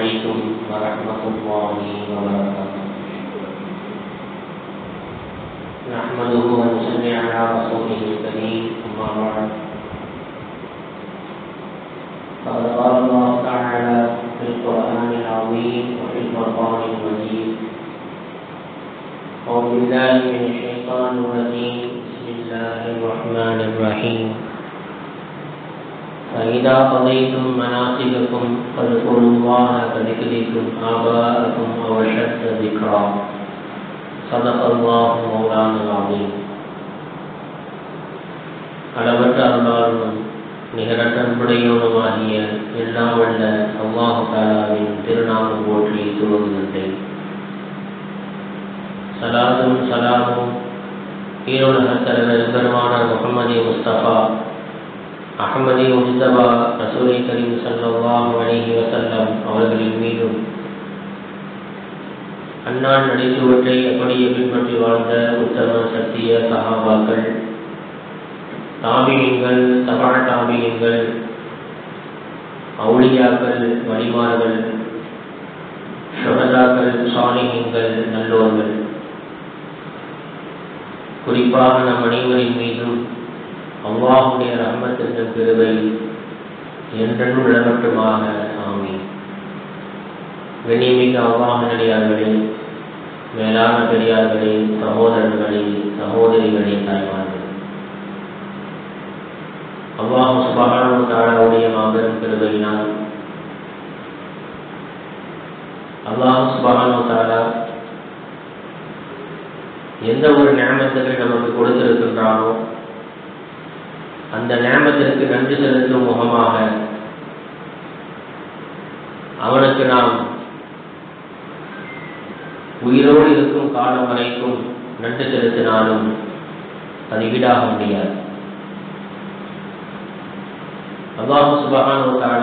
عليكم ورحمة الله وبركاته نحمده ونصلي على رسوله الكريم أما بعد فقد قال الله تعالى في القرآن العظيم وفي القرآن المجيد أعوذ بالله من الشيطان الرجيم بسم الله الرحمن الرحيم فإذا قضيتم مناسككم فاذكروا الله كذكركم آباءكم أو أشد ذكرا صدق الله مولانا العظيم அளவற்ற அருளாளனும் நிகரற்ற அன்புடையவனுமாகிய எல்லாம் வல்ல அல்லாஹு தாலாவின் திருநாமம் போற்றி துவங்குகின்றேன் சலாதும் சலாமும் ஈரோடு தலைவர் பெருமானார் முகமது முஸ்தபா அகமதி முஸ்தபா ரசூலை கரீம் சல்லாஹு அலஹி வசல்லம் அவர்களின் மீதும் அந்நாள் நடைசுவற்றை அப்படியே பின்பற்றி வாழ்ந்த உத்தம சத்திய சகாபாக்கள் தாபியங்கள் தபா தாபியங்கள் அவுளியாக்கள் வழிமார்கள் சுகதாக்கள் சாலிகங்கள் நல்லோர்கள் குறிப்பாக நம் அனைவரின் மீதும் அல்லாஹுடைய ரஹமத்தின் பெருவை என்றென்றும் விளம்பட்டுமாக ஆமி வெண்ணிமிக்க அல்லாஹனடியார்களே மேலான பெரியார்களே சகோதரர்களே சகோதரிகளே தாய்மார்களே அல்லாஹு சுபகான தாழாவுடைய மாபெரும் பெருவையினால் அல்லாஹு சுபகானோ தாழா எந்த ஒரு ஞாபகத்தை நமக்கு கொடுத்திருக்கின்றானோ அந்த ஞாபகத்திற்கு நன்றி செலுத்தும் முகமாக அவனுக்கு நாம் உயிரோடு இருக்கும் காலம் வரைக்கும் நன்றி செலுத்தினாலும் அது ஈடாக முடியாது அல்லாஹு சுபகான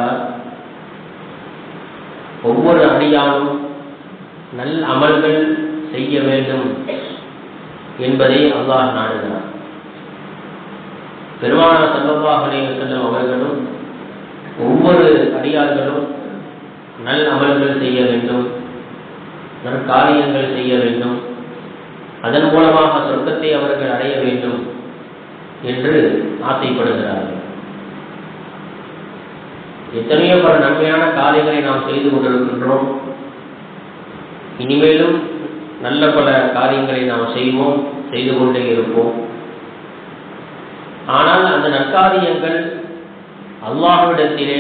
ஒவ்வொரு அடியானும் நல் அமல்கள் செய்ய வேண்டும் என்பதை அல்லாஹ் நாடுகிறார் பெருமானார் சல்லல்லாஹ் அலைவசல்லம் அவர்களும் ஒவ்வொரு அடியார்களும் நல் அமல்கள் செய்ய வேண்டும் நற்காரியங்கள் செய்ய வேண்டும் அதன் மூலமாக சொர்க்கத்தை அவர்கள் அடைய வேண்டும் என்று ஆசைப்படுகிறார்கள் எத்தனையோ பல நன்மையான காரியங்களை நாம் செய்து கொண்டிருக்கின்றோம் இனிமேலும் நல்ல பல காரியங்களை நாம் செய்வோம் செய்து கொண்டே இருப்போம் ஆனால் அந்த நற்காரியங்கள் அல்லாஹ்விடத்திலே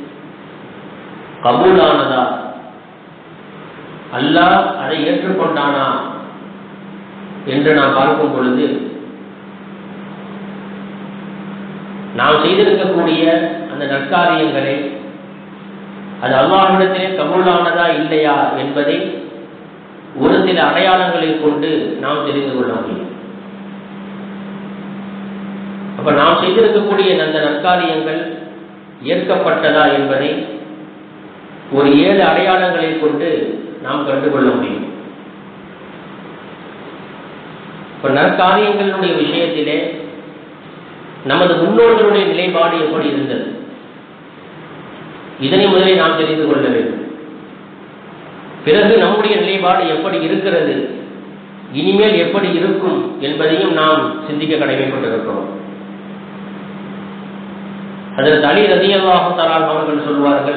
கபூலானதா அல்லாஹ் அதை ஏற்றுக்கொண்டானா என்று நாம் பார்க்கும் பொழுது நாம் செய்திருக்கக்கூடிய அந்த நற்காரியங்களை அது அல்லாஹ்விடத்திலே கபூலானதா இல்லையா என்பதை ஒரு சில அடையாளங்களை கொண்டு நாம் தெரிந்து கொள்ள முடியும் அப்ப நாம் செய்திருக்கக்கூடிய அந்த நற்காரியங்கள் ஏற்கப்பட்டதா என்பதை ஒரு ஏழு அடையாளங்களை கொண்டு நாம் கண்டுகொள்ள முடியும் இப்ப நற்காரியங்களுடைய விஷயத்திலே நமது முன்னோர்களுடைய நிலைப்பாடு எப்படி இருந்தது இதனை முதலில் நாம் தெரிந்து கொள்ள வேண்டும் பிறகு நம்முடைய நிலைப்பாடு எப்படி இருக்கிறது இனிமேல் எப்படி இருக்கும் என்பதையும் நாம் சிந்திக்க கடமைப்பட்டிருக்கிறோம் அதில் தனி ரதியல்லாக தலால் அவர்கள் சொல்வார்கள்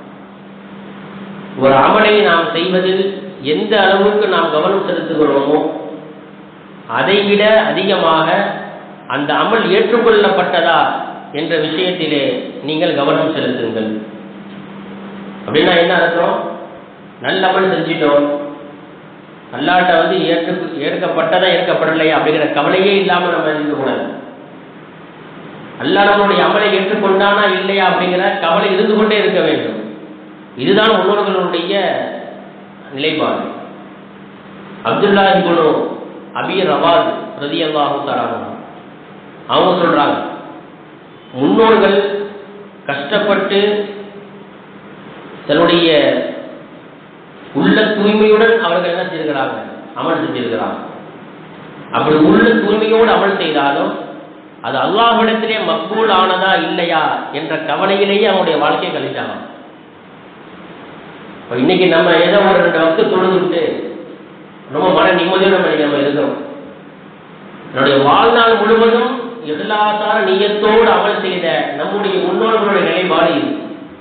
ஒரு அமலை நாம் செய்வதில் எந்த அளவுக்கு நாம் கவனம் செலுத்துகிறோமோ அதைவிட அதிகமாக அந்த அமல் ஏற்றுக்கொள்ளப்பட்டதா என்ற விஷயத்திலே நீங்கள் கவனம் செலுத்துங்கள் அப்படின்னா என்ன அர்த்தம் நல்ல அமல் செஞ்சிட்டோம் அல்லாட்ட வந்து ஏற்று ஏற்கப்பட்டதா ஏற்கப்படலையா அப்படிங்கிற கவலையே இல்லாமல் நம்ம இருக்கக்கூடாது அல்லா நம்மளுடைய அமலை ஏற்றுக்கொண்டானா இல்லையா அப்படிங்கிற கவலை இருந்து கொண்டே இருக்க வேண்டும் இதுதான் முன்னோர்களுடைய நிலைப்பாடு அப்துல்லா இபுனு அபி ரவாத் ரதி அல்லாஹு தராங்க அவங்க சொல்றாங்க முன்னோர்கள் கஷ்டப்பட்டு தன்னுடைய உள்ள தூய்மையுடன் அவர்கள் என்ன செய்திருக்கிறாங்க அமல் செஞ்சிருக்கிறாங்க அப்படி உள்ள தூய்மையோடு அமல் செய்தாலும் அது அல்லாஹ்விடத்திலே மக்பூல் ஆனதா இல்லையா என்ற கவலையிலேயே அவனுடைய வாழ்க்கையை கழிச்சாங்க இப்ப இன்னைக்கு நம்ம ஏதோ ஒரு ரெண்டு வக்து தொழுதுட்டு ரொம்ப மன நிம்மதியோட நம்ம இன்னைக்கு நம்ம இருக்கிறோம் என்னுடைய வாழ்நாள் முழுவதும் எல்லாத்தார நீயத்தோடு அமல் செய்த நம்முடைய முன்னோர்களுடைய நிலைப்பாடு இது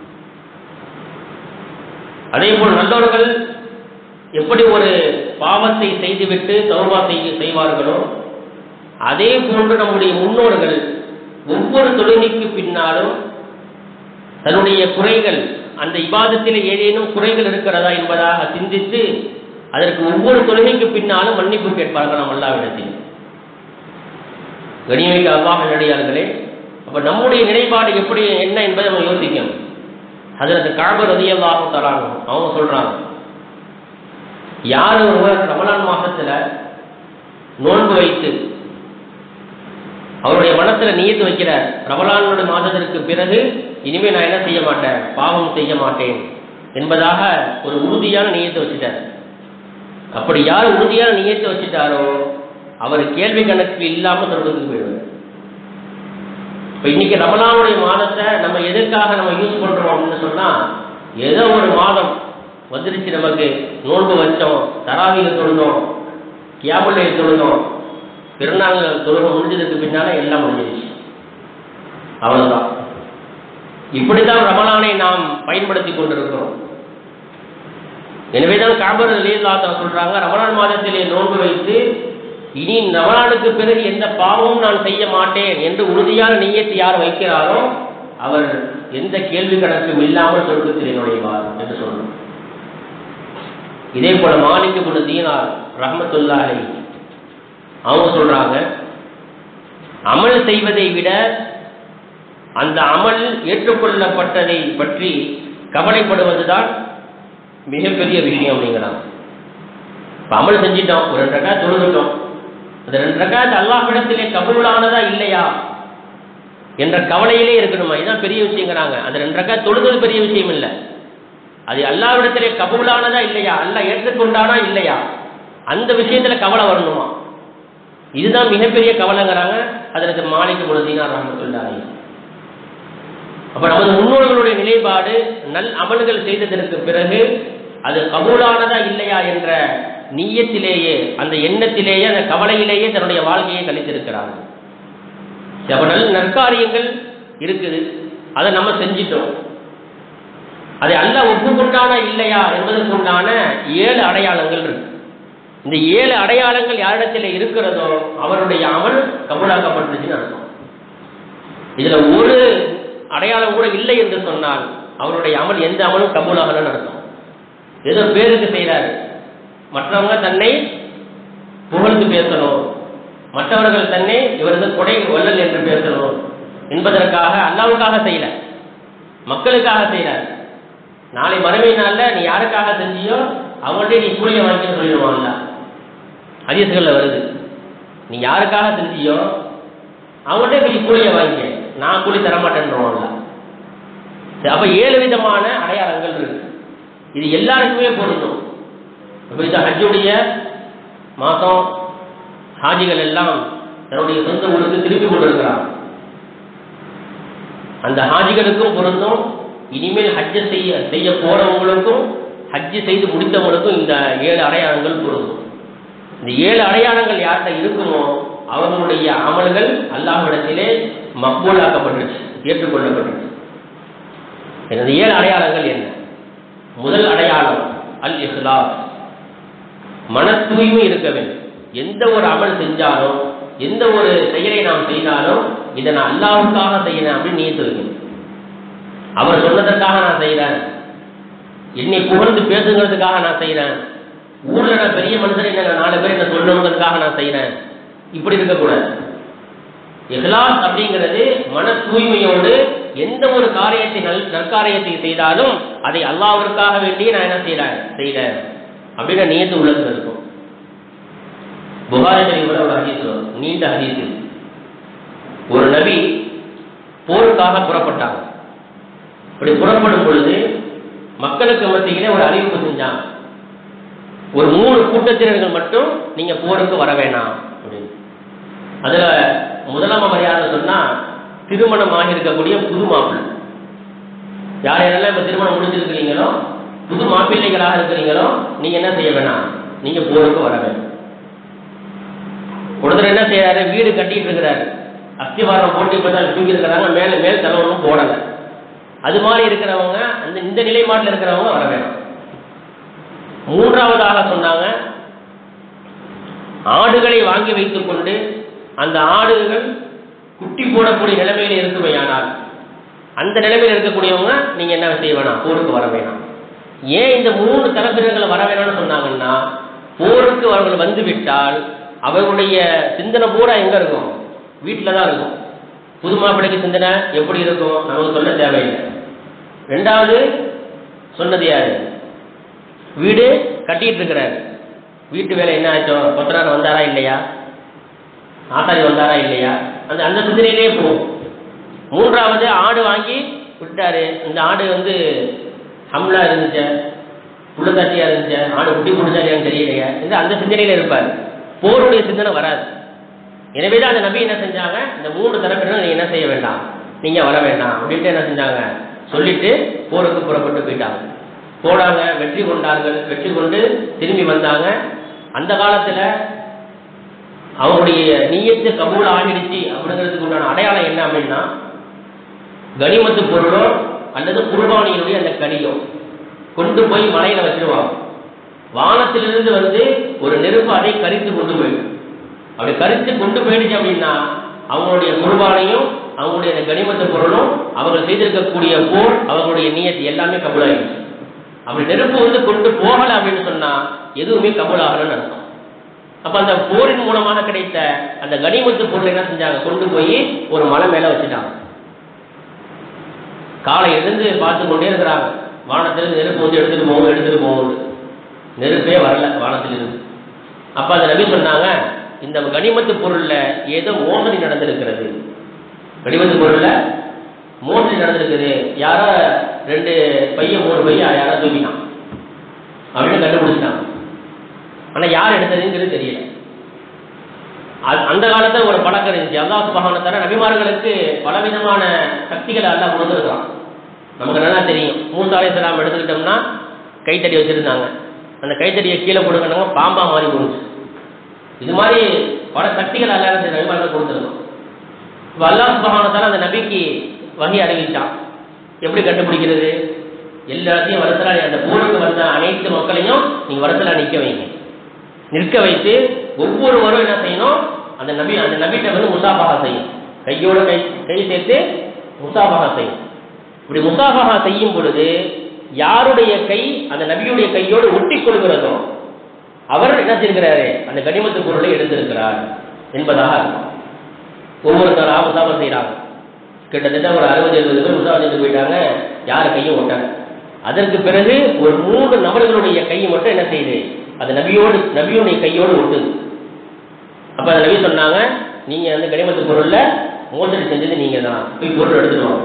அதே போல் நல்லவர்கள் எப்படி ஒரு பாவத்தை செய்துவிட்டு தௌபா செய்ய செய்வார்களோ அதே போன்று நம்முடைய முன்னோர்கள் ஒவ்வொரு தொழுகைக்கு பின்னாலும் தன்னுடைய குறைகள் அந்த இபாதத்தில் ஏதேனும் குறைகள் இருக்கிறதா என்பதாக சிந்தித்து அதற்கு ஒவ்வொரு தொழுகைக்கு பின்னாலும் மன்னிப்பு கேட்பார்கள் நாம் அல்லாவிடத்தில் கனிமிக்க அல்லாஹ் நடிகார்களே அப்ப நம்முடைய நிலைப்பாடு எப்படி என்ன என்பதை நம்ம யோசிக்கணும் அதற்கு காபர் ரதியல்லாஹு தராங்க அவங்க சொல்றாங்க யார் ஒருவர் ரமலான் மாசத்துல நோன்பு வைத்து அவருடைய மனசுல நியத்து வைக்கிறார் ரமலானுடைய மாதத்திற்கு பிறகு இனிமே நான் என்ன செய்ய மாட்டேன் பாவம் செய்ய மாட்டேன் என்பதாக ஒரு உறுதியான நியத்தை வச்சுட்டார் அப்படி யார் உறுதியான நியத்தை வச்சுட்டாரோ அவர் கேள்வி கணக்கு இல்லாம சொர்க்கத்துக்கு போயிடுவார் இப்ப இன்னைக்கு ரமலானுடைய மாதத்தை நம்ம எதற்காக நம்ம யூஸ் பண்றோம் அப்படின்னு சொன்னா ஏதோ ஒரு மாதம் வந்துருச்சு நமக்கு நோன்பு வச்சோம் தராவிக தொழுதோம் கியாபுல்லை தொழுதோம் பிறநாள் தொழுகை முடிஞ்சதுக்கு பின்னால எல்லாம் முடிஞ்சிருச்சு அவ்வளவுதான் இப்படித்தான் ரமலானை நாம் பயன்படுத்தி கொண்டிருக்கிறோம் எனவேதான் காபர் லீலாத்தா சொல்றாங்க ரமலான் மாதத்திலே நோன்பு வைத்து இனி ரமலானுக்கு பிறகு எந்த பாவமும் நான் செய்ய மாட்டேன் என்று உறுதியான நீயத்தை யார் வைக்கிறாரோ அவர் எந்த கேள்வி கணக்கும் இல்லாமல் சொர்க்கத்திலே நுழைவார் என்று சொல்றோம் இதே போல மாலிக்கு முன்னு தீனார் ரஹமத்துல்லாஹி அவங்க சொல்றாங்க அமல் செய்வதை விட அந்த அமல் ஏற்றுக்கொள்ளப்பட்டதை பற்றி கவலைப்படுவதுதான் மிகப்பெரிய விஷயம் அப்படிங்கிறாங்க இப்ப அமல் செஞ்சிட்டோம் ஒரு ரெண்டு ரக்கா தொழுதுட்டோம் அந்த ரெண்டு ரக்காத் அல்லாஹ்விடத்திலே கபூலானதா இல்லையா என்ற கவலையிலே இருக்கணுமா இதுதான் பெரிய விஷயங்கிறாங்க அந்த ரெண்டு ரக்கா தொழுது பெரிய விஷயம் இல்லை அது அல்லாவிடத்திலே கபூலானதா இல்லையா அல்லாஹ் ஏற்றுக்கொண்டானா இல்லையா அந்த விஷயத்துல கவலை வரணுமா இதுதான் மிகப்பெரிய கவலைங்கிறாங்க அதற்கு மாலிக்கு முழுதினார் ரஹமத்துல்லாஹி அப்ப நமது முன்னோர்களுடைய நிலைப்பாடு நல் அமல்கள் செய்ததற்கு பிறகு அது கபூலானதா இல்லையா என்ற நீயத்திலேயே அந்த எண்ணத்திலேயே அந்த கவலையிலேயே தன்னுடைய வாழ்க்கையை கழித்திருக்கிறார்கள் அப்ப நல் நற்காரியங்கள் இருக்குது அதை நம்ம செஞ்சிட்டோம் அதை அல்ல ஒப்புக்கொண்டானா இல்லையா என்பதற்கு உண்டான ஏழு அடையாளங்கள் இருக்கு இந்த ஏழு அடையாளங்கள் யாரிடத்தில் இருக்கிறதோ அவருடைய அமல் கபூலாக்கப்பட்டுச்சுன்னு அர்த்தம் இதுல ஒரு அடையாளம் கூட இல்லை என்று சொன்னால் அவருடைய அமல் எந்த அமலும் கபூலாகலன்னு அர்த்தம் ஏதோ பேருக்கு செய்கிறாரு மற்றவங்க தன்னை புகழ்ந்து பேசணும் மற்றவர்கள் தன்னை இவரது கொடை வள்ளல் என்று பேசணும் என்பதற்காக அல்லாவுக்காக செய்யல மக்களுக்காக செய்யறார் நாளை மறுமை நாள்ல நீ யாருக்காக செஞ்சியோ அவங்கள்ட்ட நீ கூலியை வாங்கின்னு சொல்லிடுவான்ல ஹதீஸ்கள்ல வருது நீ யாருக்காக செஞ்சியோ அவங்கள்ட்ட நீ கூலியை வாங்கிக்க நான் கூலி தரமாட்டேன்றோம்ல சரி, அப்ப ஏழு விதமான அடையாளங்கள் இருக்கு இது எல்லாருக்குமே பொருந்தும் இப்ப இந்த ஹஜ்ஜுடைய மாதம் ஹாஜிகள் எல்லாம் தன்னுடைய சொந்த ஊருக்கு திருப்பி கொண்டிருக்கிறாங்க அந்த ஹாஜிகளுக்கும் பொருந்தும் இனிமேல் ஹஜ்ஜ செய்ய செய்ய போறவங்களுக்கும் ஹஜ்ஜு செய்து முடித்தவங்களுக்கும் இந்த ஏழு அடையாளங்கள் பொருந்தும் இந்த ஏழு அடையாளங்கள் யார்கிட்ட இருக்குமோ அவர்களுடைய அமல்கள் அல்லாஹ்விடத்திலே மக்பூலாக்கப்பட்டுச்சு ஏற்றுக்கொள்ளப்பட்டுச்சு இந்த ஏழு அடையாளங்கள் என்ன முதல் அடையாளம் அல் இஹ்லாஸ் மன தூய்மை இருக்க வேண்டும் எந்த ஒரு அமல் செஞ்சாலும் எந்த ஒரு செயலை நாம் செய்தாலும் இதை நான் அல்லாவுக்காக செய்யறேன் அப்படின்னு நீ வைக்கணும் அவர் சொன்னதற்காக நான் செய்யறேன் என்னை புகழ்ந்து பேசுங்கிறதுக்காக நான் செய்யறேன் ஊர்ல நான் பெரிய மனுஷன் என்ன நாலு பேர் என்ன சொல்லணுங்கிறதுக்காக நான் செய்யறேன் இப்படி இருக்கக்கூடாது இஹ்லாஸ் அப்படிங்கிறது மன தூய்மையோடு எந்த ஒரு காரியத்தை நல் நற்காரியத்தை செய்தாலும் அதை அல்லாவிற்காக வேண்டி நான் என்ன செய்யறேன் செய்யறேன் அப்படின்னு நியத்து உள்ளத்துல இருக்கும் புகாரி ஷரீஃப்ல ஒரு ஹதீஸ் வரும் நீண்ட ஹதீஸ் இது. ஒரு நபி போருக்காக புறப்பட்டாங்க அப்படி புறப்படும் பொழுது மக்களுக்கு மத்தியிலே ஒரு அறிவிப்பு செஞ்சாங்க ஒரு மூணு கூட்டத்தினர்கள் மட்டும் நீங்க போருக்கு வர வேணாம் அப்படின்னு அதுல முதலாம் அவர் யாருன்னு சொன்னா திருமணம் ஆகியிருக்கக்கூடிய புது மாப்பிள்ளை யார் யாரெல்லாம் இப்ப திருமணம் முடிஞ்சிருக்கிறீங்களோ புது மாப்பிள்ளைகளாக இருக்கிறீங்களோ நீங்க என்ன செய்ய வேணாம் நீங்க போருக்கு வர வேண்டும் ஒருத்தர் என்ன செய்யறாரு வீடு கட்டிட்டு இருக்கிறாரு அஸ்திவாரம் போட்டு இப்ப தான் தூக்கி இருக்கிறாங்க மேல மேல் தலைவனும் போடல அது மாதிரி இருக்கிறவங்க அந்த இந்த நிலைப்பாட்டில் இருக்கிறவங்க வர வேணும் மூன்றாவதாக சொன்னாங்க ஆடுகளை வாங்கி வைத்துக் கொண்டு அந்த ஆடுகள் குட்டி போடக்கூடிய நிலைமையில இருக்குமையானால் அந்த நிலைமையில் இருக்கக்கூடியவங்க நீங்க என்ன செய்ய வேணாம் போருக்கு வர வேணாம் ஏன் இந்த மூணு தரப்பினர்களை வர வேணாம்னு சொன்னாங்கன்னா போருக்கு அவர்கள் வந்து விட்டால் அவர்களுடைய சிந்தனை பூரா எங்க இருக்கும் வீட்டில் தான் இருக்கும் புது மாப்பிள்ளைக்கு சிந்தனை எப்படி இருக்கும் நமக்கு சொல்ல தேவையில்லை ரெண்டாவது சொன்னது யாரு வீடு கட்டிட்டு இருக்கிறாரு வீட்டு வேலை என்ன ஆச்சோ கொத்தனார் வந்தாரா இல்லையா ஆசாரி வந்தாரா இல்லையா அந்த அந்த சிந்தனையிலே போகும் மூன்றாவது ஆடு வாங்கி விட்டாரு இந்த ஆடு வந்து ஹம்லா இருந்துச்சு புள்ளத்தாச்சியா இருந்துச்சு ஆடு குட்டி குடிச்சாரியான்னு தெரியலையா இந்த அந்த சிந்தனையில இருப்பார் போருடைய சிந்தனை வராது எனவே தான் அந்த நபி என்ன செஞ்சாங்க இந்த மூணு தரப்பினரும் நீங்க என்ன செய்ய வேண்டாம் நீங்க வர வேண்டாம் அப்படின்ட்டு என்ன செஞ்சாங்க சொல்லிட்டு போருக்கு புறப்பட்டு போயிட்டாங்க போனாங்க வெற்றி கொண்டார்கள் வெற்றி கொண்டு திரும்பி வந்தாங்க அந்த காலத்துல அவங்களுடைய நீயத்து கபூல் ஆகிடுச்சு அப்படிங்கிறதுக்கு உண்டான அடையாளம் என்ன அப்படின்னா கனிமத்து பொருளோ அல்லது குர்பானியினுடைய அந்த கனியோ கொண்டு போய் மலையில வச்சிருவாங்க வானத்திலிருந்து வந்து ஒரு நெருப்பு அதை கரித்து கொண்டு போயிடும் அப்படி கரித்து கொண்டு போயிடுச்சு அப்படின்னா அவங்களுடைய குர்பானையும் அவங்களுடைய அந்த கனிமத்து பொருளும் அவங்க செய்திருக்கக்கூடிய போர் அவங்களுடைய நியத்து எல்லாமே கபூலாயிடுச்சு அப்படி நெருப்பு வந்து கொண்டு போகல அப்படின்னு சொன்னா எதுவுமே கபூலாகலன்னு அர்த்தம் அப்ப அந்த போரின் மூலமாக கிடைத்த அந்த கனிமத்து பொருளை என்ன செஞ்சாங்க கொண்டு போய் ஒரு மலை மேல வச்சுட்டாங்க காலை எழுந்து பார்த்து கொண்டே இருக்கிறாங்க வானத்திலிருந்து நெருப்பு வந்து எடுத்துட்டு போகும் எடுத்துட்டு போகும் நெருப்பே வரல வானத்திலிருந்து அப்ப அந்த நபி சொன்னாங்க இந்த கனிமத்து பொருள்ல ஏதோ மோசடி நடந்திருக்கிறது கனிமத்து பொருள்ல மோசடி நடந்திருக்குது யாரோ ரெண்டு பையன் மூணு பையன் யாரோ தூக்கினான் அப்படின்னு கண்டுபிடிச்சிட்டாங்க ஆனா யார் எடுத்ததுங்கிறது தெரியல அது- அந்த காலத்துல ஒரு பழக்கம் இருந்துச்சு அல்லாஹ் சுபஹான தர நபிமார்களுக்கு பலவிதமான சக்திகளை அல்லாஹ் கொடுத்துருக்கான் நமக்கு நல்லா தெரியும் மூசா அலைஹிஸ்ஸலாம் எடுத்துக்கிட்டோம்னா கைத்தடி வச்சிருந்தாங்க அந்த கைத்தடியை கீழே கொடுக்கணும் பாம்பா மாறி போணுச்சு இது மாதிரி பல சக்திகள் அல்லாஹ் இந்த நபிமார்கள் கொடுத்துருக்கோம் இப்போ அல்லாஹ் சுபஹான தஆலா அந்த நபிக்கு வகை அறிவிச்சான் எப்படி கண்டுபிடிக்கிறது எல்லாத்தையும் வருத்தலா அந்த போருக்கு வந்த அனைத்து மக்களையும் நீங்க வருத்தலா நிக்க வைங்க நிற்க வைத்து ஒவ்வொருவரும் என்ன செய்யணும் அந்த நபி அந்த நபிட்ட வந்து முசாபகா செய்யும் கையோட கை கை சேர்த்து முசாபகா செய்யும் இப்படி முசாபகா செய்யும் பொழுது யாருடைய கை அந்த நபியுடைய கையோடு ஒட்டி கொள்கிறதோ அவர் என்ன செய்கிறாரு அந்த கனிமத்து பொருளை எடுத்திருக்கிறார் என்பதாக அர்த்தம் ஒவ்வொருத்தரா முசாபா செய்கிறாங்க கிட்டத்தட்ட ஒரு அறுபது எழுபது பேர் முசாபா செஞ்சு போயிட்டாங்க யார் கையும் ஒட்டாங்க அதற்கு பிறகு ஒரு மூன்று நபர்களுடைய கை மட்டும் என்ன செய்யுது அது நபியோடு நபியுடைய கையோடு ஒட்டுது அப்ப அந்த நபி சொன்னாங்க நீங்க அந்த கனிமத்து பொருள்ல மோசடி செஞ்சது நீங்க தான் போய் பொருள் எடுத்துட்டு வாங்க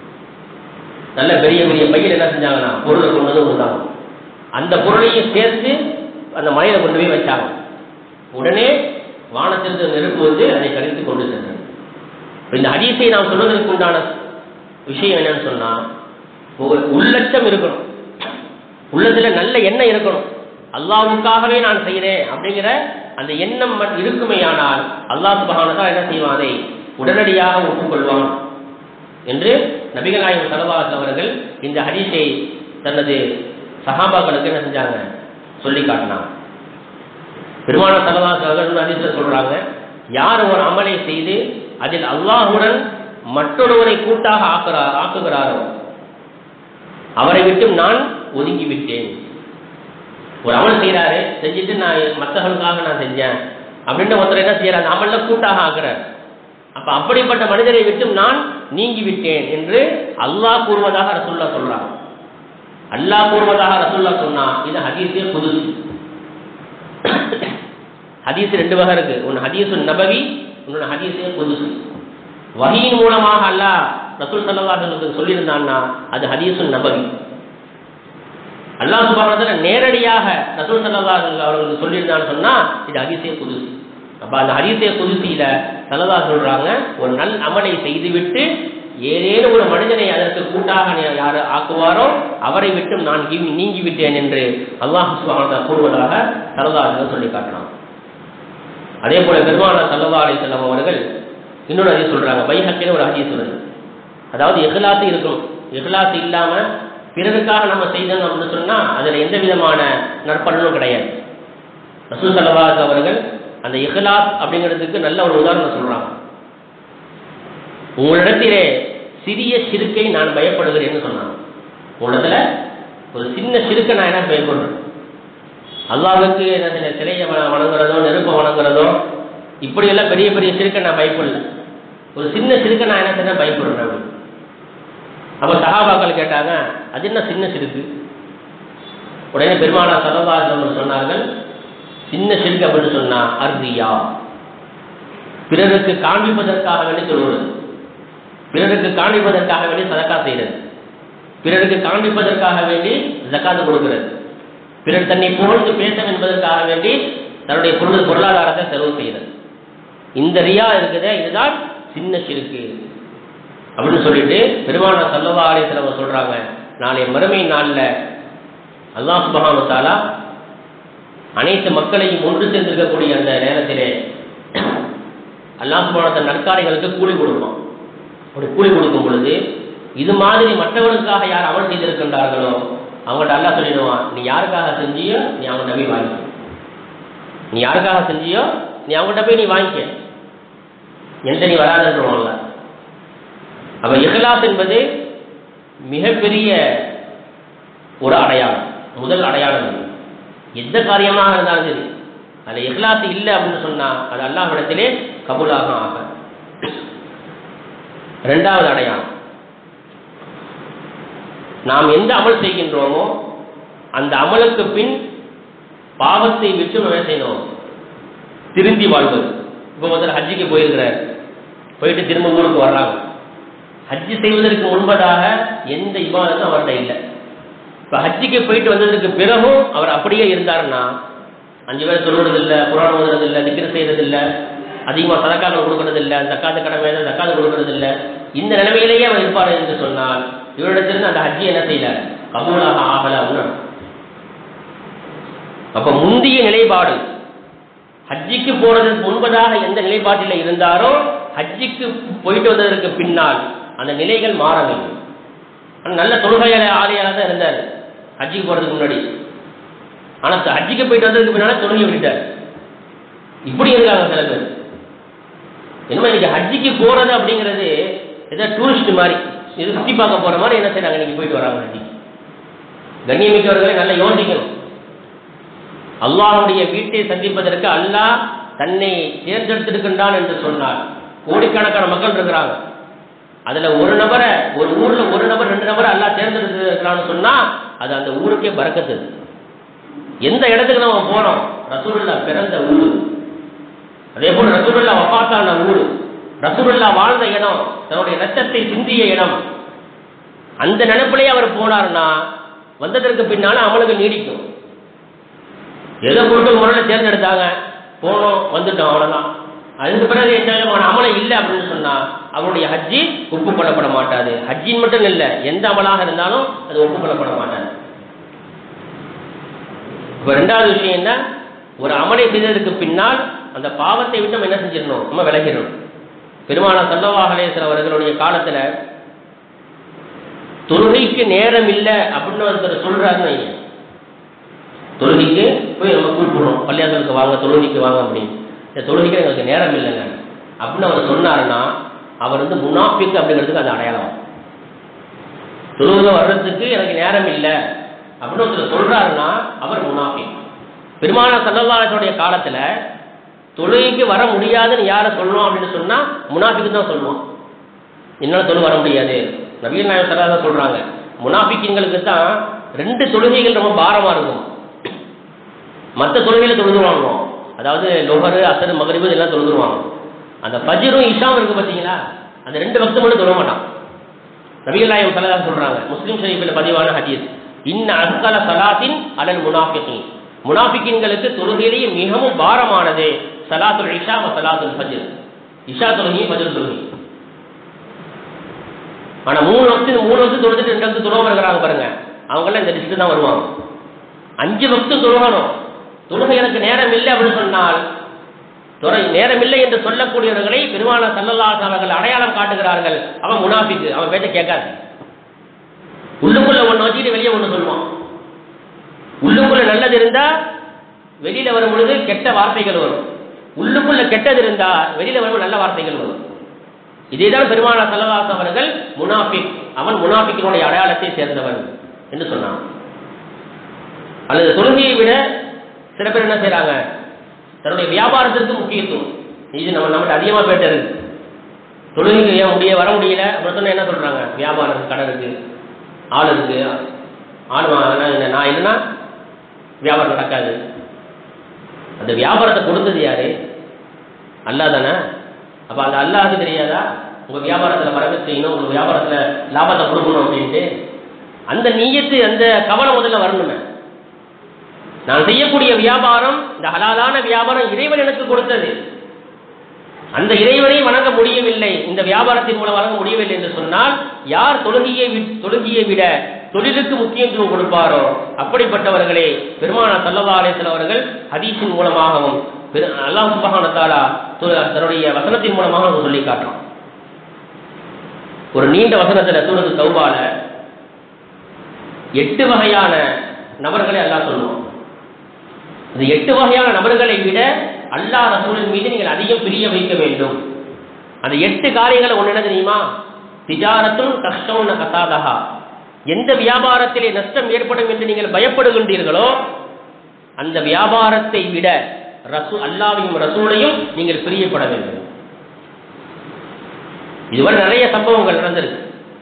நல்ல பெரிய பெரிய பையில் என்ன செஞ்சாங்கன்னா பொருளை கொண்டு வந்து கொடுத்தாங்க அந்த பொருளையும் சேர்த்து அந்த மலையில கொண்டு போய் வச்சாங்க உடனே வானத்திலிருந்து நெருப்பு வந்து அதை கடித்து கொண்டு சென்றது இப்ப இந்த ஹதீஸை நாம் சொல்வதற்கு உண்டான விஷயம் என்னன்னு சொன்னா ஒரு உள்ளட்சம் இருக்கணும் உள்ளத்துல நல்ல எண்ணம் இருக்கணும் அல்லாஹ்வுக்காகவே நான் செய்கிறேன் அப்படிங்கிற அந்த எண்ணம் மட்டும் இருக்குமேயானால் அல்லாஹ் சுபஹானஹு என்ன செய்வான் அதை உடனடியாக ஒப்புக்கொள்வான் என்று நபிகள் நாயகம் சலவாஸ் அவர்கள் இந்த ஹதீஸை தனது சஹாபாக்களுக்கு என்ன செஞ்சாங்க சொல்லி காட்டினாங்க பெருமான சலவாஸ் அவர்கள் ஹதீஸை சொல்றாங்க யார் ஒரு அமலை செய்து அதில் அல்லாஹுடன் மற்றொருவரை கூட்டாக ஆக்குறார் ஆக்குகிறாரோ அவரை விட்டு நான் ஒதுங்கி விட்டேன் ஒரு அமல் செய்யறாரு செஞ்சுட்டு நான் மற்றவர்களுக்காக நான் செஞ்சேன் அப்படின்ற ஒருத்தர் என்ன செய்யறாரு அந்த அமல்ல கூட்டாக ஆக்குறார் அப்ப அப்படிப்பட்ட மனிதரை விட்டு நான் நீங்கி விட்டேன் என்று அல்லாஹ் கூறுவதாக ரசூல்லா சொல்றாங்க அல்லாஹ் கூறுவதாக ரசூல்லா சொன்னா இது ஹதீஸே புதுசு ஹதீஸ் ரெண்டு வகை இருக்கு ஒன்னு ஹதீஸ் நபவி இன்னொன்று ஹதீஸே புதுசு வகையின் மூலமாக அல்லாஹ் ரசூல் சல்லாஹ் சொல்லியிருந்தான்னா அது ஹதீஸுன் நபவி அல்லாஹ் சுபானத்துல நேரடியாக ரசூல் சல்லல்லாஹு அவர்களுக்கு சொல்லியிருந்தான்னு சொன்னா இது ஹதீஸே புதுசு அப்ப அந்த ஹதீஸே புதுசியில சல்லல்லாஹு சொல்றாங்க ஒரு நல் அமலை செய்துவிட்டு ஏதேனும் ஒரு மனிதனை அதற்கு கூட்டாக யார் ஆக்குவாரோ அவரை விட்டும் நான் கி- நீங்கி விட்டேன் என்று அல்லாஹ் சுப்ஹானஹு கூறுவதாக சரதாசன் சொல்லி காட்டினான் அதே போல பெருமான சல்லா அலி செல்லம் அவர்கள் இன்னொரு ஹதீஸ் சொல்றாங்க பைஹக்கின்னு ஒரு ஹதீஸ் வருது அதாவது இஹ்லாத்து இருக்கும் இஹ்லாத்து இல்லாம பிறருக்காக நம்ம செய்தோம் அப்படின்னு சொன்னா அதுல எந்த விதமான நற்பலனும் கிடையாது ரசூல் சல்லல்லாஹு அவர்கள் அந்த இஹ்லாஸ் அப்படிங்கிறதுக்கு நல்ல ஒரு உதாரணம் சொல்றாங்க உங்களிடத்திலே சிறிய சிறுக்கை நான் பயப்படுகிறேன்னு சொன்னாங்க உங்களிடத்துல ஒரு சின்ன சிறுக்கை நான் என்ன பயப்படுறேன் அல்லாவுக்கு என்ன சில சிலையை வ- வணங்குறதோ நெருப்பை வணங்குறதோ இப்படியெல்லாம் பெரிய பெரிய சிறுக்கை நான் பயப்படல ஒரு சின்ன சிறுக்கை நான் என்ன செய்ய பயப்படுறேன் அப்படி அப்போ சஹாபாக்கள் கேட்டாங்க அது என்ன சின்ன சிறுக்கு உடனே பெருமானா சலவாசம் சொன்னார்கள் சின்ன சிறுக்கு அப்படின்னு சொன்னா அர்ரியா பிறருக்கு காண்பிப்பதற்காக வேண்டி சொல்வது பிறருக்கு காண்பிப்பதற்காக வேண்டி சதக்கா செய்கிறது பிறருக்கு காண்பிப்பதற்காக வேண்டி ஜக்காத்து கொடுக்கிறது பிறர் தன்னை புகழ்ந்து பேச என்பதற்காக வேண்டி தன்னுடைய பொருள் பொருளாதாரத்தை செலவு செய்கிறது இந்த ரியா இருக்குதே இதுதான் சின்ன சிறுக்கு அப்படின்னு சொல்லிட்டு பெருமான சல்லவா ஆலயத்தில் சொல்றாங்க நாளை மறுமை நாளில் அல்லாஹ் சுபஹானு தாலா அனைத்து மக்களையும் ஒன்று சேர்ந்திருக்கக்கூடிய அந்த நேரத்திலே அல்லாஹ் சுபஹான தன் நற்காரியங்களுக்கு கூலி கொடுப்பான் அப்படி கூலி கொடுக்கும் பொழுது இது மாதிரி மற்றவர்களுக்காக யார் அமல் செய்திருக்கின்றார்களோ அவங்கள்ட்ட அல்லாஹ் சொல்லிடுவான் நீ யாருக்காக செஞ்சியோ நீ அவங்கள்ட்ட போய் வாங்கிக்க நீ யாருக்காக செஞ்சியோ நீ அவங்கள்ட்ட போய் நீ வாங்கிக்க என்கிட்ட நீ வராதுன்றவான்ல அப்ப இஹ்லாஸ் என்பது மிகப்பெரிய ஒரு அடையாளம் முதல் அடையாளம் இது எந்த காரியமாக இருந்தாலும் சரி அதில் இஹ்லாஸ் இல்லை அப்படின்னு சொன்னா அது அல்லாஹ்விடத்திலே கபூலாக ஆக ரெண்டாவது அடையாளம் நாம் எந்த அமல் செய்கின்றோமோ அந்த அமலுக்கு பின் பாவத்தை விட்டு நம்ம என்ன செய்யணும் திருந்தி வாழ்வது இப்போ ஒருத்தர் ஹஜ்ஜிக்கு போயிருக்கிறார் போயிட்டு திரும்ப ஊருக்கு வர்றாங்க ஹஜ்ஜி செய்வதற்கு முன்பதாக எந்த இபாதத்தும் அவர்கிட்ட இல்லை இப்போ ஹஜ்ஜிக்கு போயிட்டு வந்ததுக்கு பிறகும் அவர் அப்படியே இருந்தாருன்னா அஞ்சு பேர் சொல்லுறது இல்லை குரான் ஓதுறது இல்லை திக்கிர செய்யறது இல்லை அதிகமாக சதக்காக்கள் கொடுக்கறது இல்லை தக்காத்து கடமை தக்காத்து கொடுக்கறது இல்லை இந்த நிலைமையிலேயே அவர் இருப்பார் என்று சொன்னால் இவரிடத்திலிருந்து அந்த ஹஜ்ஜி என்ன செய்யல கபூலாக ஆகல உணர் அப்ப முந்திய நிலைப்பாடு ஹஜ்ஜிக்கு போறதுக்கு முன்பதாக எந்த நிலைப்பாட்டில் இருந்தாரோ ஹஜ்ஜிக்கு போயிட்டு வந்ததற்கு பின்னால் அந்த நிலைகள் மாறவில்லை ஆனா நல்ல தொழுகையாள ஆலையாள தான் இருந்தார் ஹஜ்ஜிக்கு போறதுக்கு முன்னாடி ஆனா த- ஹஜ்ஜிக்கு போயிட்டு வந்ததுக்கு பின்னால தொழுகை விட்டார் இப்படி இருக்காங்க சில பேர் என்னமோ இன்னைக்கு ஹஜ்ஜிக்கு போறது அப்படிங்கிறது ஏதோ டூரிஸ்ட் மாதிரி இது சுத்தி பார்க்க போற மாதிரி என்ன செய்றாங்க இன்னைக்கு போயிட்டு வராங்க ஹஜ்ஜிக்கு கண்ணியமிக்கவர்களை நல்லா யோசிக்கணும் அல்லாஹ்வுடைய வீட்டை சந்திப்பதற்கு அல்லாஹ் தன்னை தேர்ந்தெடுத்திருக்கின்றான் என்று சொன்னார் கோடிக்கணக்கான மக்கள் இருக்கிறாங்க அதுல ஒரு நபரை ஒரு ஊர்ல ஒரு நபர் ரெண்டு நபரை அல்லாஹ் தேர்ந்தெடுத்திருக்கிறான்னு சொன்னா அது அந்த ஊருக்கே பறக்கத்து எந்த இடத்துக்கு நம்ம போறோம் ரசூலுல்லா பிறந்த ஊர் அதே போல ரசூலுல்லா வஃபாத்தான ஊர் ரசூலுல்லா வாழ்ந்த இடம் தன்னுடைய ரத்தத்தை சிந்திய இடம் அந்த நினைப்பிலேயே அவர் போனார்னா வந்ததற்கு பின்னால அமலுக்கு நீடிக்கும் ஏதோ குழுக்கள் முறையில் தேர்ந்தெடுத்தாங்க போனோம் வந்துட்டோம் அவ்வளவுதான் அதுக்கு பிறகு எந்த விதமான அமலம் இல்லை அப்படின்னு சொன்னா அவருடைய ஹஜ்ஜி ஒப்புக்கொள்ளப்பட மாட்டாது ஹஜ்ஜின் மட்டும் இல்லை எந்த அமலாக இருந்தாலும் அது ஒப்புக்கொள்ளப்பட மாட்டாது இப்போ ரெண்டாவது விஷயம் என்ன ஒரு அமலை செய்ததற்கு பின்னால் அந்த பாவத்தை விட்டு நம்ம என்ன செஞ்சிடணும் நம்ம விலகிடணும் பெருமான சல்லவாஹலேசர் அவர்களுடைய காலத்துல தொழுகைக்கு நேரம் இல்லை அப்படின்னு ஒருத்தர் சொல்றாருன்னு வைங்க. தொழுகைக்கு போய் நம்ம கூப்பிடுறோம் பள்ளியாசலுக்கு வாங்க தொழுகைக்கு வாங்க அப்படின்னு இந்த தொழுகைக்கு எங்களுக்கு நேரம் இல்லைங்க அப்படின்னு அவர் சொன்னாருன்னா அவர் வந்து முனாஃபிக் அப்படிங்கிறதுக்கு அந்த அடையாளம் தொழுகை வர்றதுக்கு எனக்கு நேரம் இல்லை அப்படின்னு ஒருத்தர் சொல்றாருன்னா அவர் முனாஃபிக் பெருமான சல்லல்லாஹுடைய காலத்துல தொழுகைக்கு வர முடியாதுன்னு யாரை சொல்லணும் அப்படின்னு சொன்னா முனாஃபிக்கு தான் சொல்லுவோம் என்னால தொழு வர முடியாது நவீன நாயகம் சல்லா சொல்றாங்க முனாஃபிக்கிங்களுக்கு தான் ரெண்டு தொழுகைகள் ரொம்ப பாரமா இருக்கும் மற்ற தொழுகையில தொழுதுருவாங்க அதாவது லொஹரு அசர் மகரிபு இதெல்லாம் தொழுதுருவாங்க அந்த ஃபஜ்ரும் இஷாவும் இருக்கு பார்த்தீங்களா அந்த ரெண்டு பக்தம் மட்டும் தொழ மாட்டான் நபிகள் நாயகம் சல்லா சொல்றாங்க முஸ்லீம் ஷரீஃபில் பதிவான ஹதீஸ் இன்ன அஸ்கல சலாத்தின் அலல் முனாஃபிகின் முனாஃபிக்கின்களுக்கு தொழுகையிலேயே மிகவும் பாரமானது சலாத்துல் இஷா வ சலாத்துல் ஃபஜ்ர் இஷா தொழுகை ஃபஜ்ர் தொழுகை ஆனா மூணு வருஷத்துக்கு மூணு வருஷம் தொழுதுட்டு ரெண்டு வருஷம் தொழுவாம இருக்கிறாங்க பாருங்க அவங்கெல்லாம் இந்த லிஸ்ட் தான் வருவாங்க அஞ்சு வருஷம் தொழுகணும் தொழுகை எனக்கு நேரம் இல்லை அப்படின்னு சொன்னால் துறை நேரம் இல்லை என்று சொல்லக்கூடியவர்களை பெருமான சல்லல்லாஹு அவர்கள் அடையாளம் காட்டுகிறார்கள் அவன் முனாஃபிக்கு அவன் பேச்ச கேட்காது உள்ளுக்குள்ள ஒண்ணு வச்சுட்டு வெளியே ஒண்ணு சொல்லுவான் உள்ளுக்குள்ள நல்லது இருந்தா வெளியில வரும் பொழுது கெட்ட வார்த்தைகள் வரும் உள்ளுக்குள்ள கெட்டது இருந்தா வெளியில வரும் நல்ல வார்த்தைகள் வரும் இதேதான் பெருமான சல்லல்லாஹு அவர்கள் முனாஃபிக் அவன் முனாஃபிக்கினுடைய அடையாளத்தை சேர்ந்தவன் என்று சொன்னான் அல்லது தொழுகையை விட சில பேர் என்ன செய்றாங்க தன்னுடைய வியாபாரத்திற்கு முக்கியத்துவம் இது நம்ம நம்மகிட்ட அதிகமா போயிட்டு இருக்கு தொழுகைக்கு ஏன் முடிய வர முடியல அப்படின்னு சொன்னா என்ன சொல்றாங்க வியாபாரம் இருக்கு, கடை இருக்கு ஆள் இருக்கு ஆள் வா- நான் என்ன- நான் இல்லைன்னா வியாபாரம் நடக்காது அந்த வியாபாரத்தை கொடுத்தது யாரு அல்லாஹ் தானே அப்ப அந்த அல்லாஹ்க்கு தெரியாதா உங்க வியாபாரத்துல வரவு செய்யணும் உங்க வியாபாரத்துல லாபத்தை கொடுக்கணும் அப்படின்ட்டு அந்த நீயத்து அந்த கவலை முதல்ல வரணுமே நான் செய்யக்கூடிய வியாபாரம் இந்த ஹலாலான வியாபாரம் இறைவன் எனக்கு கொடுத்தது அந்த இறைவனை வணங்க முடியவில்லை இந்த வியாபாரத்தின் மூலம் வணங்க முடியவில்லை என்று சொன்னால் யார் தொழுகையை வி- தொழுகையை விட தொழிலுக்கு முக்கியத்துவம் கொடுப்பாரோ அப்படிப்பட்டவர்களே பெருமான சல்லல்லா அலிஸ்லாம் அவர்கள் ஹதீஸின் மூலமாகவும் பெரு- அல்லாஹ் சுபஹான தஆலா து- தன்னுடைய வசனத்தின் மூலமாக நமக்கு சொல்லி காட்டுறோம் ஒரு நீண்ட வசனத்துல சூரத்து தௌபால எட்டு வகையான நபர்களை அல்லாஹ் சொல்லுவோம் இந்த எட்டு வகையான நபர்களை விட அல்லாஹ் ரசூலின் மீது நீங்கள் அதிகம் பிரிய வைக்க வேண்டும் அந்த எட்டு காரியங்களை ஒண்ணு என்ன தெரியுமா திஜாரத்தும் கஷ்டம் கசாதகா எந்த வியாபாரத்திலே நஷ்டம் ஏற்படும் என்று நீங்கள் பயப்படுகின்றீர்களோ அந்த வியாபாரத்தை விட ரசூ அல்லாவையும் ரசூலையும் நீங்கள் பிரியப்பட வேண்டும் இதுவரை நிறைய சம்பவங்கள் நடந்திருக்கு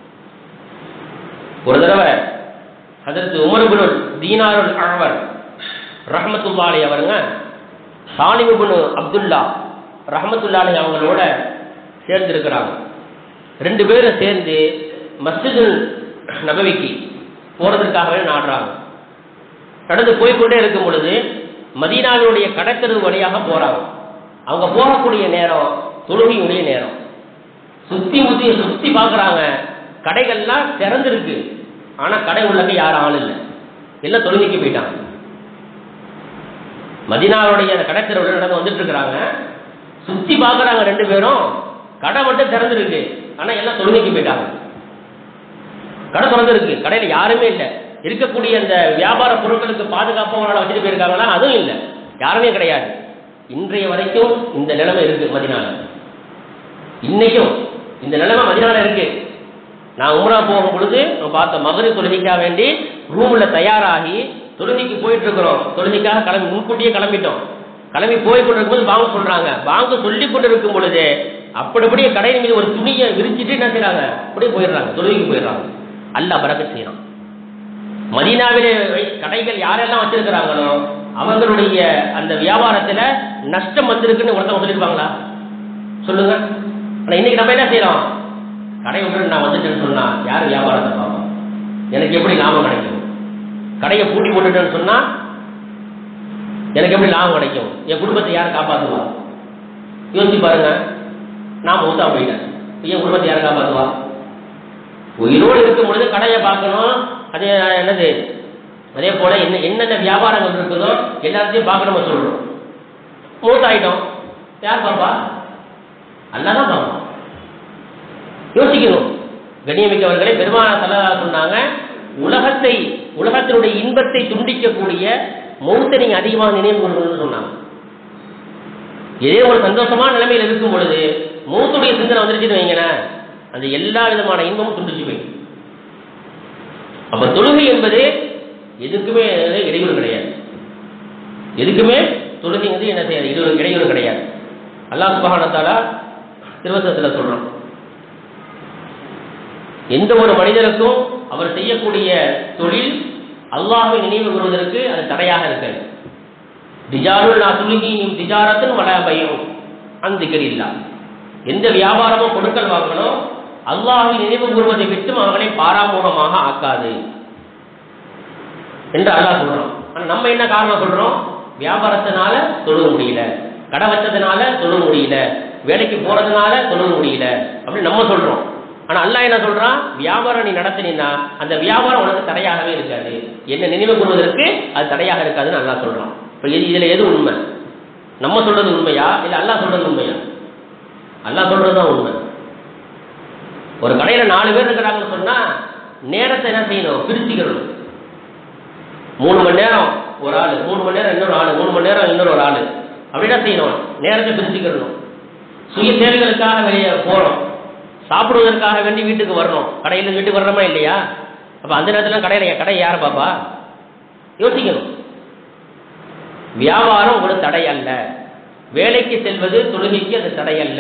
ஒரு தடவை அதற்கு உமர்புல் தீனாருல் அழவர் ரஹமத்துல்லாலி அவருங்க சாலிமுபுனு அப்துல்லா ரஹமத்துல்லாலி அவங்களோட சேர்ந்து இருக்கிறாங்க ரெண்டு பேரும் சேர்ந்து மஸ்ஜிதுல் நபவிக்கு போறதற்காகவே நாடுறாங்க நடந்து போய்க்கொண்டே இருக்கும் பொழுது மதீனாவினுடைய கடற்கரு வழியாக போறாங்க அவங்க போகக்கூடிய நேரம் தொழுகையுடைய நேரம் சுத்தி முத்தி சுத்தி பார்க்கறாங்க கடைகள்லாம் திறந்திருக்கு ஆனா கடை உள்ளங்க யாரும் ஆள் இல்லை எல்லாம் தொழுகைக்கு போயிட்டாங்க மதினாவுடைய அந்த கடற்கரையில் நடந்து வந்துட்டு இருக்கிறாங்க சுத்தி பார்க்கறாங்க ரெண்டு பேரும் கடை மட்டும் திறந்திருக்கு ஆனா எல்லாம் தொழுகைக்கு போயிட்டாங்க கடை திறந்திருக்கு கடையில யாருமே இல்லை இருக்கக்கூடிய அந்த வியாபார பொருட்களுக்கு பாதுகாப்பவங்கள வச்சுட்டு போயிருக்காங்களா அதுவும் இல்லை யாருமே கிடையாது இன்றைய வரைக்கும் இந்த நிலைமை இருக்கு மதினால இன்னைக்கும் இந்த நிலைமை மதினால இருக்கு நான் உம்ரா போகும் பொழுது நான் பார்த்த மகரி தொழுகைக்காக வேண்டி ரூம்ல தயாராகி தொழுகைக்கு போயிட்டு இருக்கிறோம் தொழுகைக்காக கிளம்பி முன்கூட்டியே கிளம்பிட்டோம் கிளம்பி போய் கொண்டிருக்கும்போது வாங்க சொல்றாங்க வாங்க சொல்லி கொண்டு இருக்கும் பொழுது அப்படி அப்படியே கடையின் மீது ஒரு துணியை விரிச்சிட்டு என்ன செய்றாங்க அப்படியே போயிடுறாங்க தொழுகைக்கு போயிடுறாங்க அல்லாஹ் பறக்க செய்யறான் மதீனாவிலே வை- கடைகள் யாரெல்லாம் வச்சிருக்கிறாங்களோ அவங்களுடைய அந்த வியாபாரத்துல நஷ்டம் வந்திருக்குன்னு ஒருத்தவங்க சொல்லிருப்பாங்களா சொல்லுங்க ஆனா இன்னைக்கு நம்ம என்ன செய்யறோம் கடை விட்டு நான் வந்துட்டேன்னு சொன்னா யார் வியாபாரத்தை பார்ப்போம் எனக்கு எப்படி லாபம் கிடைக்கும் கடையை பூட்டி போட்டுட்டேன்னு சொன்னா எனக்கு எப்படி லாபம் கிடைக்கும் என் குடும்பத்தை யார் காப்பாத்துவா யோசிச்சு பாருங்க நான் மூத்தா போயிட்டேன் இப்ப என் குடும்பத்தை யார் காப்பாத்துவா உயிரோடு இருக்கும் பொழுது கடையை பார்க்கணும் அதே என்னது அதே போல என்ன என்னென்ன வியாபாரங்கள் இருக்குதோ எல்லாத்தையும் பார்க்கணும் சொல்றோம் மூத்தாயிட்டோம் யார் பாப்பா அல்லாதான் பாப்பா யோசிக்கணும் கண்ணியமிக்கவர்களை பெருமான தலைவா சொன்னாங்க உலகத்தை உலகத்தினுடைய இன்பத்தை துண்டிக்கக்கூடிய மௌத்தை நீங்க அதிகமாக நினைவு கொள்ளணும்னு சொன்னாங்க இதே ஒரு சந்தோஷமான நிலைமையில் இருக்கும் பொழுது மௌத்துடைய சிந்தனை வந்துருச்சுன்னு வைங்களேன் அந்த எல்லா விதமான இன்பமும் துண்டிச்சு போயிடும் அப்ப தொழுகை என்பது எதுக்குமே இடையூறு கிடையாது எதுக்குமே தொழுகைங்கிறது என்ன செய்யாது இடையூறு இடையூறு கிடையாது அல்லாஹ் சுபஹானத்தாலா திருவசத்துல சொல்றோம் எந்த ஒரு மனிதருக்கும் அவர் செய்யக்கூடிய தொழில் அல்லாஹ்வை நினைவு கூறுவதற்கு அது தடையாக இருக்காது திஜாருல் நான் துலுகியும் திஜாரத்தின் வட பயம் அந்திக்கரில்லா எந்த வியாபாரமும் கொடுக்கல் வாங்கணும் அல்லாஹ்வை நினைவு கூறுவதை விட்டும் அவர்களை பாராமுகமாக ஆக்காது என்று அல்லாஹ் சொல்றோம் ஆனா நம்ம என்ன காரணம் சொல்றோம் வியாபாரத்தினால தொழுக முடியல கடை வச்சதுனால தொழுக முடியல வேலைக்கு போறதுனால தொழுக முடியல அப்படின்னு நம்ம சொல்றோம் ஆனா அல்லாஹ் என்ன சொல்றான் வியாபாரம் நீ நடத்தினா அந்த வியாபாரம் உனக்கு தடையாகவே இருக்காது என்ன நினைவு கூறுவதற்கு அது தடையாக இருக்காதுன்னு அல்லாஹ் சொல்றான் இப்போ இது இதுல எது உண்மை நம்ம சொல்றது உண்மையா இல்ல அல்லாஹ் சொல்றது உண்மையா அல்லாஹ் சொல்றது தான் உண்மை ஒரு கடையில நாலு பேர் இருக்கிறாங்கன்னு சொன்னா நேரத்தை என்ன செய்யணும் பிரிச்சுக்கணும் மூணு மணி நேரம் ஒரு ஆள் மூணு மணி நேரம் இன்னொரு ஆள் மூணு மணி நேரம் இன்னொரு ஒரு ஆள் அப்படின்னா செய்யணும் நேரத்தை பிரிச்சுக்கிறணும் சுய தேவைகளுக்காக வெளியே போறோம் சாப்பிடுவதற்காக வேண்டி வீட்டுக்கு வரணும் கடையில வீட்டுக்கு வர்றோமா இல்லையா அப்ப அந்த நேரத்துல கடையில கடை யார பாப்பா யோசிக்கணும் வியாபாரம் ஒரு தடை அல்ல வேலைக்கு செல்வது தொழுகைக்கு அது தடை அல்ல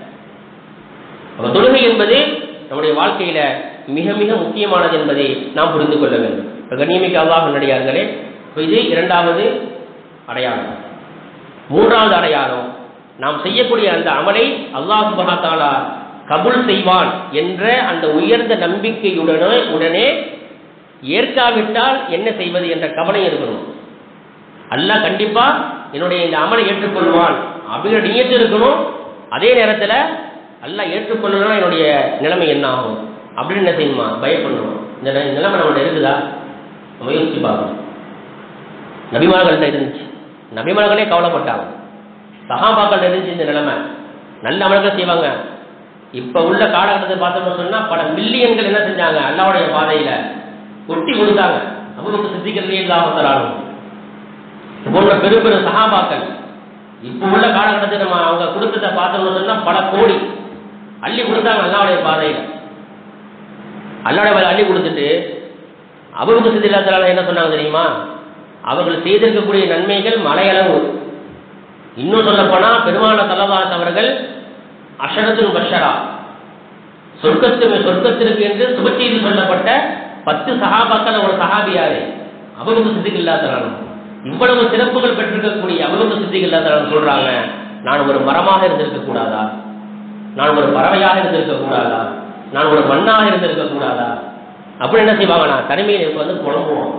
அப்ப தொழுகை என்பது நம்முடைய வாழ்க்கையில மிக மிக முக்கியமானது என்பதை நாம் புரிந்து கொள்ள வேண்டும் இப்ப கண்ணியமிக்க அல்லாஹ் நடிகார்களே இப்ப இது இரண்டாவது அடையாளம் மூன்றாவது அடையாளம் நாம் செய்யக்கூடிய அந்த அமலை அல்லாஹ் சுபஹாத்தாலா கபுல் செய்வான் என்ற அந்த உயர்ந்த நம்பிக்கையுடனே உடனே ஏற்காவிட்டால் என்ன செய்வது என்ற கவலை இருக்கணும் அல்லாஹ் கண்டிப்பா என்னுடைய இந்த அமலை ஏற்றுக்கொள்வான் அப்படிங்கிற நியத்து இருக்கணும் அதே நேரத்தில் அல்லாஹ் ஏற்றுக்கொள்ளணும் என்னுடைய நிலைமை என்ன ஆகும் அப்படின்னு என்ன செய்யணுமா பயப்படணும் இந்த நி- நிலைமை நம்மள்ட்ட இருக்குதா நம்ம யோசிச்சு பார்க்கணும் நபிமார்கள்ட்ட இருந்துச்சு நபிமார்களே கவலைப்பட்டாங்க சகாபாக்கள்ட்ட இருந்துச்சு இந்த நிலைமை நல்ல அமல்கள் செய்வாங்க இப்ப உள்ள காலகட்டத்தை பார்த்தோம்னு சொன்னா பல மில்லியன்கள் என்ன செஞ்சாங்க அல்லாவுடைய பாதையில கொட்டி கொடுத்தாங்க அவங்களுக்கு சித்திக்கிறதே இல்லாம தராலும் போன்ற பெரும் பெரும் சகாபாக்கள் இப்ப உள்ள காலகட்டத்தில் நம்ம அவங்க கொடுத்ததை பார்த்தோம்னு சொன்னா பல கோடி அள்ளி கொடுத்தாங்க அல்லாவுடைய பாதையில அல்லாவுடைய பாதையில அள்ளி கொடுத்துட்டு அவருக்கு சித்தில்லாதனால என்ன சொன்னாங்க தெரியுமா அவர்கள் செய்திருக்கக்கூடிய நன்மைகள் மலையளவு இன்னும் சொல்ல போனா பெருமான தலவாஸ் அவர்கள் அஷரத்துல் பஷரா சொர்க்கத்து சொர்க்கத்திற்கு என்று சுபச்செய்தி சொல்லப்பட்ட பத்து சகாபாக்கள் ஒரு சகாபியாரு அவருக்கு சித்திக்கு இல்லாதனாலும் இவ்வளவு சிறப்புகள் பெற்றிருக்கக்கூடிய அவருக்கு சித்திக்கு இல்லாதனாலும் சொல்றாங்க நான் ஒரு மரமாக இருந்திருக்க கூடாதா நான் ஒரு பறவையாக இருந்திருக்க கூடாதா நான் ஒரு மண்ணாக இருந்திருக்க கூடாதா அப்படி என்ன செய்வாங்கன்னா தனிமையில் வந்து புலம்புவோம்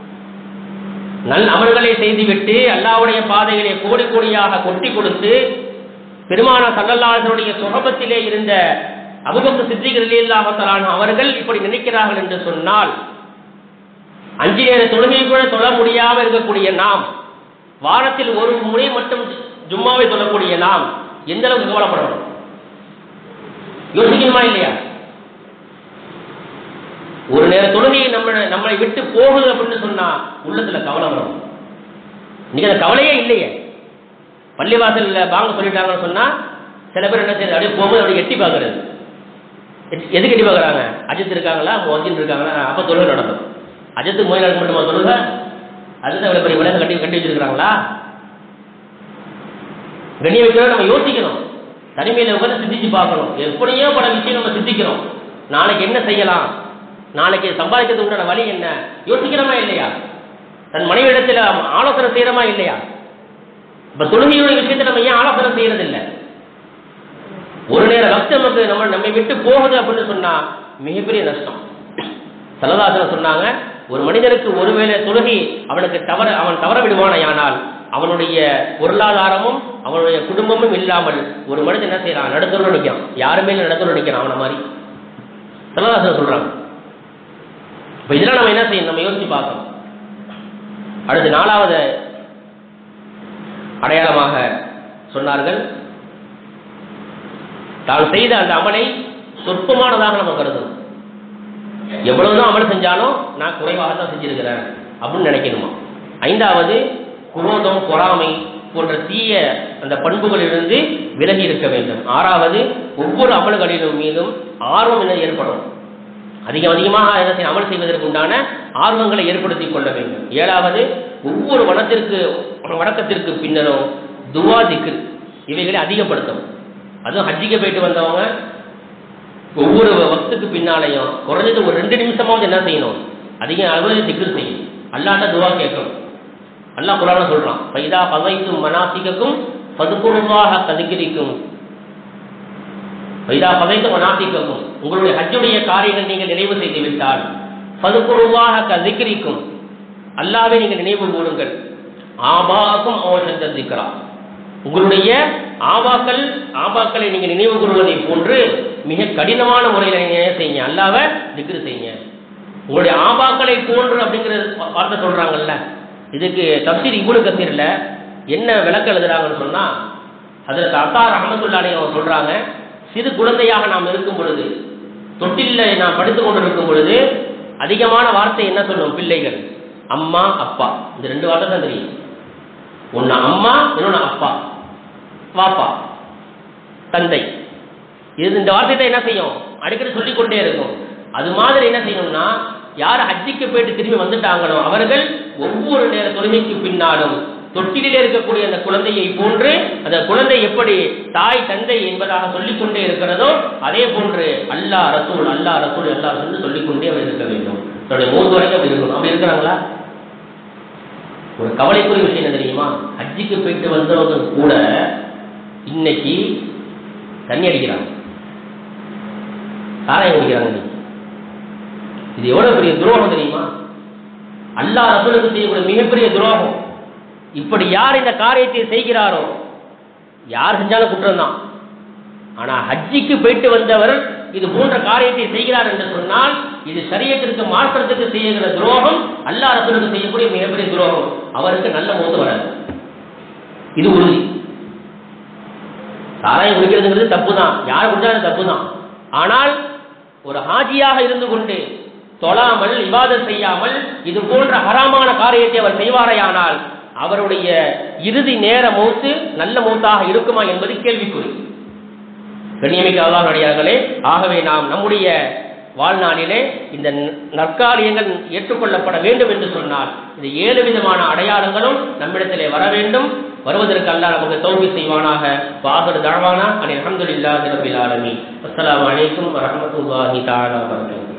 நல் அமல்களை செய்துவிட்டு அல்லாவுடைய பாதைகளை கோடி கோடியாக கொட்டி கொடுத்து பெருமான சல்லல்லாஹனுடைய சுகபத்திலே இருந்த அபுபக்கு சித்திகள் இல்லாமத்தலான அவர்கள் இப்படி நினைக்கிறார்கள் என்று சொன்னால் அஞ்சு நேர தொழுகை கூட தொழ முடியாமல் இருக்கக்கூடிய நாம் வாரத்தில் ஒரு முறை மட்டும் ஜும்மாவை சொல்லக்கூடிய நாம் எந்த அளவுக்கு கவலைப்படணும் யோசிக்கணுமா இல்லையா ஒரு நேர தொழுகையை நம்ம நம்மளை விட்டு போகுது அப்படின்னு சொன்னா உள்ளத்துல கவலை வரும் இன்னைக்கு அந்த கவலையே இல்லையே பள்ளிவாசல்ல பாங்க சொல்லிட்டாங்கன்னு சொன்னா சில பேர் என்ன செய்யுது அப்படியே போகும்போது அப்படியே எட்டி பார்க்கறது எட்டி- எதுக்கு எட்டி பார்க்கறாங்க அஜித் இருக்காங்களா மோஜின் இருக்காங்களா அப்ப தொழுகை நடக்கும் அஜித் மோய் நடக்க மட்டுமா தொழுக அஜித் அவ்வளவு பெரிய விலக கட்டி கட்டி வச்சிருக்காங்களா கண்ணிய வைக்கிறோம் நம்ம யோசிக்கணும் தனிமையில உட்கார்ந்து சிந்திச்சு பார்க்கணும் எப்படியோ பல விஷயம் நம்ம சிந்திக்கிறோம் நாளைக்கு என்ன செய்யலாம் நாளைக்கு சம்பாதிக்கிறது உண்டான வழி என்ன யோசிக்கிறோமா இல்லையா தன் மனைவிடத்துல ஆலோசனை செய்யறோமா இல்லையா இப்ப தொழுகையுடைய விஷயத்தை நம்ம ஏன் ஆலோசனை செய்யறது இல்ல ஒரு நேர வக்து நமக்கு நம்ம நம்மை விட்டு போகுது அப்படின்னு சொன்னா மிகப்பெரிய நஷ்டம் சலதாசனம் சொன்னாங்க ஒரு மனிதனுக்கு ஒருவேளை தொழுகை அவனுக்கு தவற அவன் தவற விடுவானையானால் அவனுடைய பொருளாதாரமும் அவனுடைய குடும்பமும் இல்லாமல் ஒரு மனிதன் என்ன செய்யறான் நடுத்தரோடு நிற்கிறான் யாருமே நடுத்தரோடு நிற்கிறான் அவனை மாதிரி சலதாசனம் சொல்றாங்க இப்ப இதெல்லாம் நம்ம என்ன செய்யணும் நம்ம யோசிச்சு பார்க்கணும் அடுத்து நாலாவது அடையாளமாக சொன்னார்கள் தான் செய்த அந்த அமலை சொற்பமானதாக நம்ம கருதணும் எவ்வளவுதான் அமல் செஞ்சாலும் நான் குறைவாக தான் செஞ்சிருக்கிறேன் அப்படின்னு நினைக்கணுமா ஐந்தாவது குரோதம் பொறாமை போன்ற தீய அந்த பண்புகளிலிருந்து விலகி இருக்க வேண்டும் ஆறாவது ஒவ்வொரு அமல்களிலும் மீதும் ஆர்வம் என்ன ஏற்படும் அதிகம் அதிகமாக என்ன செய்ய- அமல் செய்வதற்கு உண்டான ஆர்வங்களை ஏற்படுத்திக் கொள்ள வேண்டும் ஏழாவது ஒவ்வொரு வனத்திற்கு வணக்கத்திற்கு பின்னரும் துவா திக்கு இவைகளை அதிகப்படுத்தணும் அதுவும் ஹஜ்ஜிக்கு போயிட்டு வந்தவங்க ஒவ்வொரு வக்துக்கு பின்னாலையும் குறைஞ்சது ஒரு ரெண்டு நிமிஷமாவது என்ன செய்யணும் அதிக அளவில் திக்ர் செய்யணும் அல்லாட்ட துவா கேட்கணும் அல்லாஹ் குரான சொல்றான் பைதா பகைத்தும் மனாசிக்கும் பதுக்குருவாக கதுக்கிரிக்கும் பைதா பகைத்தும் மனாசிக்கும் உங்களுடைய ஹஜ்ஜுடைய காரியங்கள் நீங்கள் நிறைவு செய்து விட்டால் பதுக்குருவாக கதிக்கிரிக்கும் அல்லாவே நீங்கள் நினைவு கூறுங்கள் ஆபாக்கும் அவசந்த திக்ரா உங்களுடைய ஆபாக்கள் ஆபாக்களை நீங்கள் நினைவு கூறுவதை போன்று மிக கடினமான முறையில் நீங்க என்ன செய்யுங்க அல்லாவ திக்ரு செய்யுங்க உங்களுடைய ஆபாக்களை போன்று அப்படிங்கிற வார்த்தை சொல்றாங்கல்ல இதுக்கு தப்சீர் இபுனு கசீர்ல என்ன விளக்கம் எழுதுறாங்கன்னு சொன்னா அதில் அத்தார் அஹமதுல்லானே அவங்க சொல்றாங்க சிறு குழந்தையாக நாம் இருக்கும் பொழுது தொட்டில்ல நாம் படித்துக் கொண்டு இருக்கும் பொழுது அதிகமான வார்த்தை என்ன சொல்லும் பிள்ளைகள் அம்மா அப்பா இந்த ரெண்டு வார்த்தை தான் தெரியும் ஒன்னு அம்மா இன்னொன்னு அப்பா வாப்பா தந்தை இது இந்த வார்த்தை என்ன செய்யும் அடிக்கடி சொல்லிக் கொண்டே இருக்கும் அது மாதிரி என்ன செய்யணும்னா யார் ஹஜ்ஜிக்கு போயிட்டு திரும்பி வந்துட்டாங்களோ அவர்கள் ஒவ்வொரு நேர தொழுகைக்கு பின்னாலும் தொட்டிலே இருக்கக்கூடிய அந்த குழந்தையை போன்று அந்த குழந்தை எப்படி தாய் தந்தை என்பதாக சொல்லிக் கொண்டே இருக்கிறதோ அதே போன்று அல்லாஹ் ரசூல் அல்லாஹ் ரசூல் அல்லாஹ் ரசூல் சொல்லிக் கொண்டே அவர் இருக்க வேண்டும் தன்னுடைய மூன்று வரைக்கும் அப்படி இருக்கணும் அப்படி இருக்கிறாங்களா ஒரு கவலைக்குரிய விஷயம் என்ன தெரியுமா ஹஜ்ஜிக்கு போயிட்டு வந்தவங்க கூட இன்னைக்கு தண்ணி அடிக்கிறாங்க சாராயம் குடிக்கிறாங்க இன்னைக்கு. இது எவ்வளவு பெரிய துரோகம் தெரியுமா அல்லாஹ் ரசூலுக்கு செய்யக்கூடிய மிகப்பெரிய துரோகம் இப்படி யார் இந்த காரியத்தை செய்கிறாரோ யார் செஞ்சாலும் குற்றம் தான் ஆனா ஹஜ்ஜிக்கு போயிட்டு வந்தவர் இது போன்ற காரியத்தை செய்கிறார் என்று சொன்னால் இது சரியத்திற்கு மாற்றத்துக்கு செய்கிற துரோகம் அல்லாஹ் ரசூலுக்கு செய்யக்கூடிய மிகப்பெரிய துரோகம் அவருக்கு நல்ல மோது வராது இது உறுதி சாராயம் குடிக்கிறதுங்கிறது தப்பு தான் யார் குடிச்சாலும் தப்பு தான் ஆனால் ஒரு ஹாஜியாக இருந்து கொண்டு தொழாமல் இபாதத் செய்யாமல் இது போன்ற ஹராமான காரியத்தை அவர் செய்வாரையானால் அவருடைய இறுதி நேர மௌத்து நல்ல மௌத்தாக இருக்குமா என்பது கேள்விக்குறி கண்ணியமிக்க நடிகார்களே ஆகவே நாம் நம்முடைய வாழ்நாளிலே இந்த ந- நற்காரியங்கள் ஏற்றுக்கொள்ளப்பட வேண்டும் என்று சொன்னால் இந்த ஏழு விதமான அடையாளங்களும் நம்மிடத்திலே வர வேண்டும் வருவதற்கு அல்லாஹ் நமக்கு தௌபி செய்வானாக வாசல் தழவானா அனில் அஹமதுல்லாஹி ரபில் ஆலமீன் அஸ்ஸலாமு அலைக்கும் வரஹ்மத்துல்லாஹி தஆலா வபரகாத்துஹு